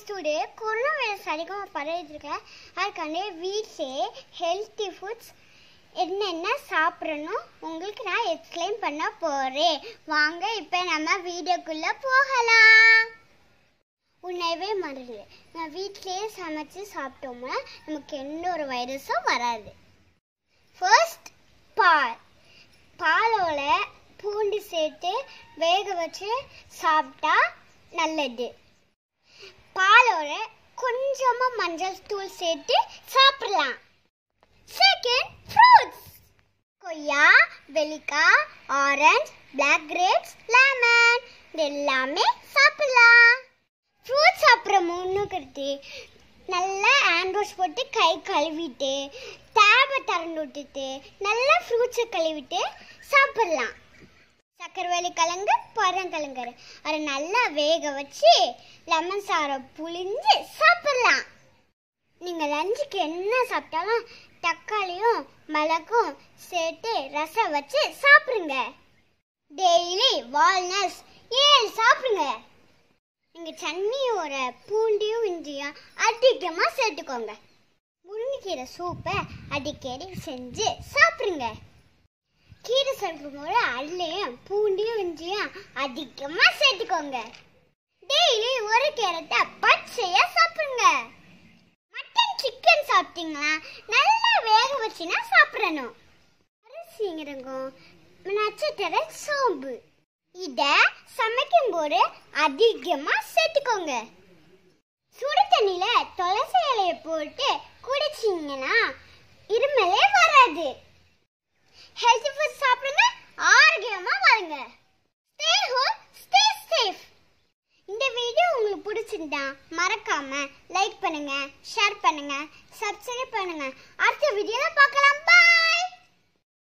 Today corona virus அதிகமாக பரவிட்டு இருக்க அதுக்காண்டி வீட்டிலே ஹெல்த்தி ஃபுட்ஸ் என்னென்ன சாப்பிடணும் உங்களுக்கு நான் எக்ஸ்பிளைன் பண்ண போகிறேன் வாங்க இப்போ நம்ம வீடியோக்குள்ளே போகலாம் உணவே மருந்து நான் வீட்டிலேயே சமைச்சு சாப்பிட்டோம்னா நமக்கு எந்த ஒரு வைரஸும் வராது ஃபர்ஸ்ட் பால் பாலோட பூண்டு சேர்த்து வேக வச்சு சாப்பிட்டா நல்லது பாலோட கொஞ்சமா மஞ்சள் தூள் சேர்த்து சாப்பிடலாம் செகண்ட் ஃப்ரூட்ஸ் கொய்யா வெள்ளிக்காய் ஆரஞ்சு பிளாக் கிரேப்ஸ் லெமன் இது எல்லாமே சாப்பிடலாம் ஃப்ரூட்ஸ் சாப்பிட்ற முன்னுக்கிறது நல்லா ஹேண்ட் வாஷ் போட்டு கை கழுவிட்டு டேபை திறந்து விட்டுட்டு நல்லா ஃப்ரூட்ஸை கழுவிட்டு சாப்பிடலாம் சக்கரவள்ளி கிழங்கு பரங்கிழங்கு அதை நல்லா வேக வச்சு லெமன் சாரம் புளிஞ்சு சாப்பிடலாம் நீங்கள் லஞ்சுக்கு என்ன சாப்பிட்டாலும் தக்காளியும் மிளகும் சேர்த்து ரசம் வச்சு சாப்பிடுங்க டெய்லி வால்நட்ஸ் ஏழு சாப்பிடுங்க நீங்கள் சட்னியோட பூண்டியும் இஞ்சியும் அதிகமாக சேர்த்துக்கோங்க முருங்கைக்கீரை சூப்பை அடிக்கடி செஞ்சு சாப்பிடுங்க கீரை சாப்பிடும்போது அல்லையும் பூண்டியும் இஞ்சியும் அதிகமாக சேர்த்துக்கோங்க டெய்லி ஒரு கேரட்டை பச்சையாக சாப்பிடுங்க மட்டன் சிக்கன் சாப்பிட்டீங்களா நல்லா வேக வச்சுனா சாப்பிடணும் அரிசிங்கிறங்கும் நட்சத்திர சோம்பு இத சமைக்கும் போது அதிகமா சேர்த்துக்கோங்க சுடு தண்ணியில துளசி இலைய போட்டு குடிச்சீங்கன்னா இருமலே வராது ஹெல்த்தி ஃபுட் சாப்பிடுங்க ஆரோக்கியமா வாழுங்க ஸ்டே ஹோம் ஸ்டே சேஃப் இந்த வீடியோ உங்களுக்கு பிடிச்சிருந்தா மறக்காம லைக் பண்ணுங்க ஷேர் பண்ணுங்க சப்ஸ்கிரைப் பண்ணுங்க அடுத்த வீடியோல பார்க்கலாம் Bye.